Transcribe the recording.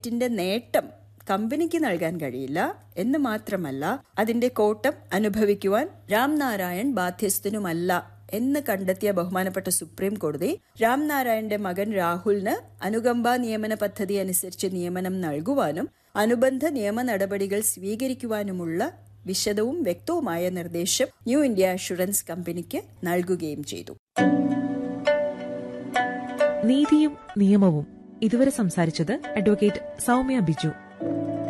ത്തിന്റെ നേട്ടം കമ്പനിക്ക് നൽകാൻ കഴിയില്ല എന്ന് മാത്രമല്ല അതിന്റെ കോട്ടം അനുഭവിക്കുവാൻ രാംനാരായൺ ബാധ്യസ്ഥനുമല്ല എന്ന് കണ്ടെത്തിയ ബഹുമാനപ്പെട്ട സുപ്രീം കോടതി രാംനാരായണന്റെ മകൻ രാഹുലിന് അനുകമ്പ നിയമന പദ്ധതി അനുസരിച്ച് നിയമനം നൽകുവാനും അനുബന്ധ നിയമ നടപടികൾ സ്വീകരിക്കുവാനുമുള്ള വിശദവും വ്യക്തവുമായ നിർദ്ദേശം ന്യൂ ഇന്ത്യ അഷുറൻസ് കമ്പനിക്ക് നൽകുകയും ചെയ്തു നീതിയും നിയമവും ഇതുവരെ സംസാരിച്ചത് അഡ്വക്കേറ്റ് സൗമ്യ ബിജു